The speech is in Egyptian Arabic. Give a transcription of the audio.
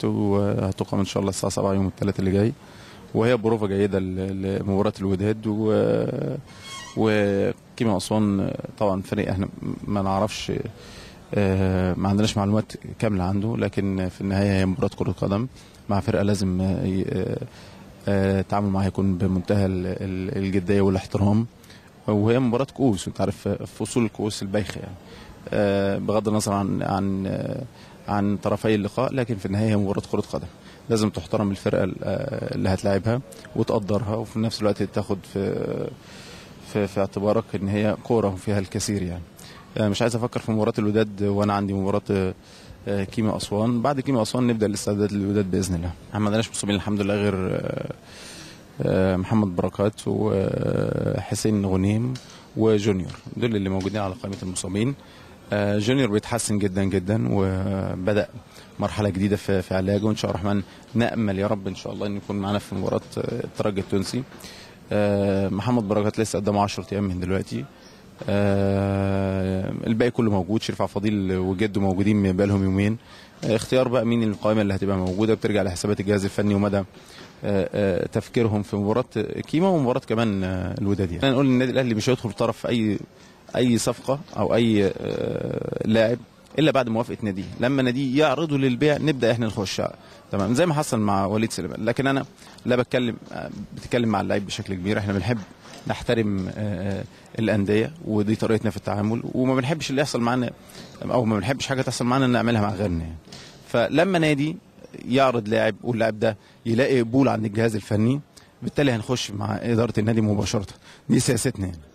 الوقت وهتقام ان شاء الله الساعه 7 يوم الثلاث اللي جاي وهي بروفه جيده ل- لمباراه الوداد و وكيما اسوان طبعا فريق احنا ما نعرفش آه، ما عندناش معلومات كامله عنده لكن في النهايه هي مباراه كره قدم مع فرقه لازم آه، ي- آه، آه، التعامل معاها يكون بمنتهى ال- ال- الجديه والاحترام وهي مباراه كؤوس انت عارف فصول الكؤوس البايخه يعني آه، بغض النظر عن عن آه، عن طرفي اللقاء لكن في النهايه هي مباراه كره قدم لازم تحترم الفرقه ال- آه، اللي هتلاعبها وتقدرها وفي نفس الوقت تاخد في في, في اعتبارك ان هي كوره وفيها الكثير يعني آه، مش عايز افكر في مباراه الوداد وانا عندي مباراه آه، آه، كيما اسوان بعد كيما اسوان نبدا الاستعداد للوداد باذن الله احنا ما عندناش مصابين الحمد لله غير آه، آه، محمد بركات وحسين غنيم وجونيور دول اللي موجودين على قائمه المصابين آه، جونيور بيتحسن جدا جدا وبدا مرحله جديده في في علاجه وان شاء الله الرحمن نامل يا رب ان شاء الله انه يكون معانا في مباراه آه، الترجي التونسي آه، محمد بركات لسه قدامه 10 ايام من دلوقتي آه، الباقي كله موجود شريف عبد الفضيل وجده موجودين بقى لهم يومين آه، اختيار بقى مين القائمه اللي هتبقى موجوده بترجع لحسابات الجهاز الفني ومدى آه، آه، تفكيرهم في مباراه كيما ومباراه كمان آه، الوداد يعني نقول النادي الاهلي مش هيدخل طرف في اي اي صفقه او اي آه، لاعب الا بعد موافقه ناديه لما ناديه يعرضه للبيع نبدا احنا نخش تمام زي ما حصل مع وليد سليمان لكن انا لا بتكلم آه، بتكلم مع اللعيب بشكل كبير احنا بنحب نحترم آه، الانديه ودي طريقتنا في التعامل وما بنحبش اللي يحصل معانا او ما بنحبش حاجه تحصل معانا نعملها مع غيرنا يعني. فلما نادي يعرض لاعب واللاعب ده يلاقي قبول عند الجهاز الفني بالتالي هنخش مع اداره النادي مباشره دي سياستنا يعني